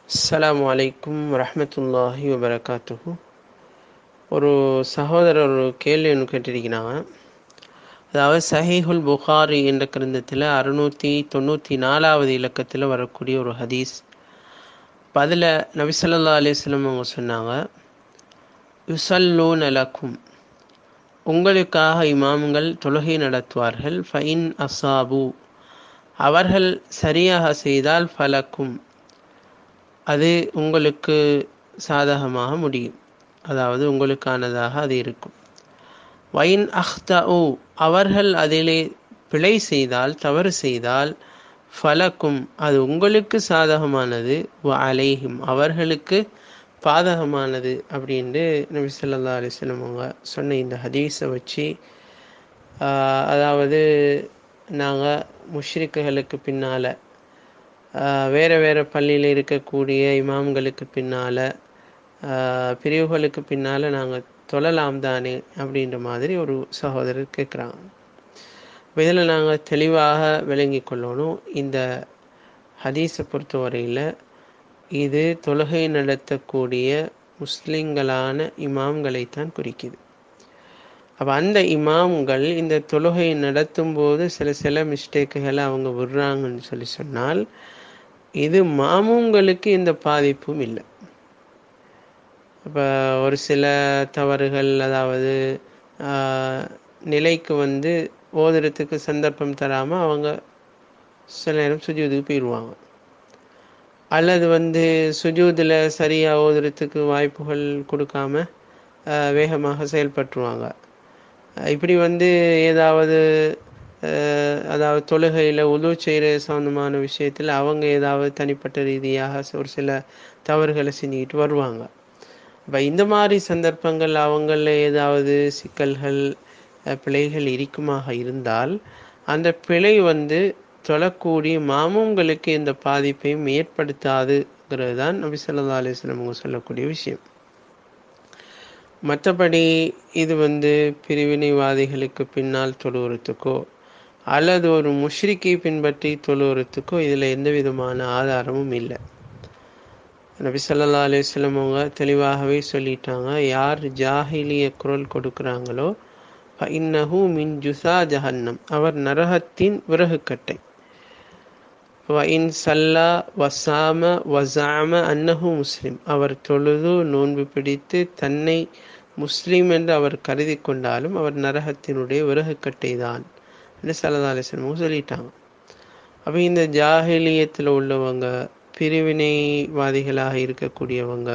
அஸ்ஸலாமு அலைக்கும் வரஹ்மத்துல்லாஹி வபரகாத்துஹு ஒரு சகோதரர் ஒரு கேள்வி ஒன்று கேட்டிருக்கிறாங்க அதாவது சஹீஹுல் புகாரி என்ற கிரந்தத்தில் அறுநூற்றி தொண்ணூற்றி நாலாவது இலக்கத்தில் வரக்கூடிய ஒரு ஹதீஸ் பதில் நபிசல்லா அலிஸ்லம் அவங்க சொன்னாங்க யுசல்லூன் அலக்கும் உங்களுக்காக இமாம்கள் தொழுகை நடத்துவார்கள் ஃபைன் அசாபு அவர்கள் சரியாக செய்தால் ஃபலக்கும் அது உங்களுக்கு சாதகமாக முடியும் அதாவது உங்களுக்கானதாக அது இருக்கும் வைன் அஹ்தஉ அவர்கள் அதிலே பிழை செய்தால் தவறு செய்தால் ஃபலக்கும் அது உங்களுக்கு சாதகமானது வ அலைஹிம் அவர்களுக்கு பாதகமானது அப்படின்ட்டு நபி சொல்லா அலிஸ்லம் அவங்க சொன்ன இந்த ஹதீஸை வச்சு அதாவது நாங்கள் முஷ்ரிக்குகளுக்கு பின்னால் வேறு வேறு பள்ளியில் இருக்கக்கூடிய இமாம்களுக்கு பின்னால் பிரிவுகளுக்கு பின்னால் நாங்கள் தொழலாம் தானே அப்படின்ற மாதிரி ஒரு சகோதரர் கேட்குறாங்க இதில் நாங்கள் தெளிவாக விளங்கி கொள்ளணும் இந்த ஹதீஸை பொறுத்தவரையில் இது தொழுகை நடத்தக்கூடிய முஸ்லிம்களான இமாம்களைத்தான் குறிக்குது அப்போ அந்த இமாம்கள் இந்த தொழுகை நடத்தும் போது சில சில மிஸ்டேக்குகளை அவங்க விடுறாங்கன்னு சொல்லி சொன்னால் இது மாமூங்களுக்கு எந்த பாதிப்பும் இல்லை இப்போ ஒரு சில தவறுகள் அதாவது நிலைக்கு வந்து ஓதுறதுக்கு சந்தர்ப்பம் தராமல் அவங்க சில நேரம் சுஜூதுக்கு போயிடுவாங்க அல்லது வந்து சுஜூதில் சரியாக ஓதுறதுக்கு வாய்ப்புகள் கொடுக்காம வேகமாக செயல்பட்டுருவாங்க இப்படி வந்து ஏதாவது அதாவது தொழுகையில் உதவு செய்கிற சம்மந்தமான விஷயத்தில் அவங்க ஏதாவது தனிப்பட்ட ரீதியாக ஒரு சில தவறுகளை செஞ்சுக்கிட்டு வருவாங்க இப்போ இந்த மாதிரி சந்தர்ப்பங்கள் அவங்கள ஏதாவது சிக்கல்கள் பிழைகள் இருக்குமாக இருந்தால் அந்த பிழை வந்து தொழக்கூடிய மாமூங்களுக்கு எந்த பாதிப்பையும் ஏற்படுத்தாதுங்கிறது தான் நபி சொல்லா அலிஸ்லம் அவங்க சொல்லக்கூடிய விஷயம் மற்றபடி இது வந்து பிரிவினைவாதிகளுக்கு பின்னால் தொழுவுறத்துக்கோ அல்லது ஒரு முஷ்ரிக்கை பின்பற்றி தொழுவுறத்துக்கோ இதில் எந்த விதமான ஆதாரமும் இல்லை நபி சொல்லா அலிஸ்லம் அவங்க தெளிவாகவே சொல்லிட்டாங்க யார் ஜாஹிலிய குரல் கொடுக்குறாங்களோ இன்னஹு மின் ஜுசா ஜஹன்னம் அவர் நரகத்தின் விறகுக்கட்டை இன் சல்லா வசாம வசாம அன்னஹு முஸ்லிம் அவர் தொழுது நோன்பு பிடித்து தன்னை முஸ்லீம் என்று அவர் கருதி கொண்டாலும் அவர் நரகத்தினுடைய விறகுக்கட்டை தான் என்று சல்லா அலிஸ்லமும் சொல்லிட்டாங்க அப்போ இந்த ஜாகிலியத்தில் உள்ளவங்க பிரிவினைவாதிகளாக இருக்கக்கூடியவங்க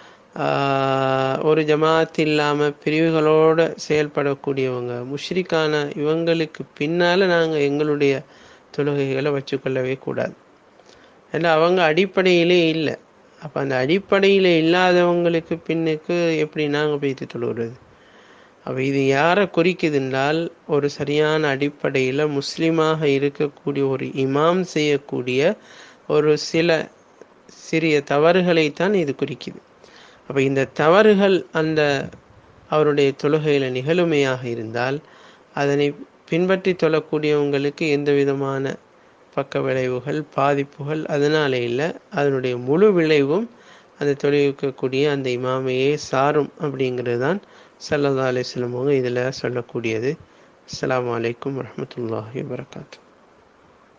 ஒரு ஜமாத் இல்லாமல் பிரிவுகளோடு செயல்படக்கூடியவங்க முஷ்ரிக்கான இவங்களுக்கு பின்னால் நாங்கள் எங்களுடைய தொழுகைகளை வச்சுக்கொள்ளவே கூடாது ஏன்னா அவங்க அடிப்படையிலே இல்லை அப்போ அந்த அடிப்படையில் இல்லாதவங்களுக்கு பின்னுக்கு எப்படி நாங்கள் போய்த்து தொழுகிறது அப்போ இது யாரை குறிக்குதுன்றால் ஒரு சரியான அடிப்படையில் முஸ்லீமாக இருக்கக்கூடிய ஒரு இமாம் செய்யக்கூடிய ஒரு சில சிறிய தவறுகளைத்தான் இது குறிக்குது அப்போ இந்த தவறுகள் அந்த அவருடைய தொழுகையில் நிகழுமையாக இருந்தால் அதனை பின்பற்றி தொழக்கூடியவங்களுக்கு எந்த விதமான பக்க விளைவுகள் பாதிப்புகள் அதனால இல்லை அதனுடைய முழு விளைவும் அந்த தொழிலுக்கக்கூடிய அந்த இமாமையே சாரும் அப்படிங்கிறது தான் சல்லா அலிஸ்லமவங்க இதில் சொல்லக்கூடியது அஸ்லாம் வலைக்கம் வரமத்துல்லாஹி வரகாத்து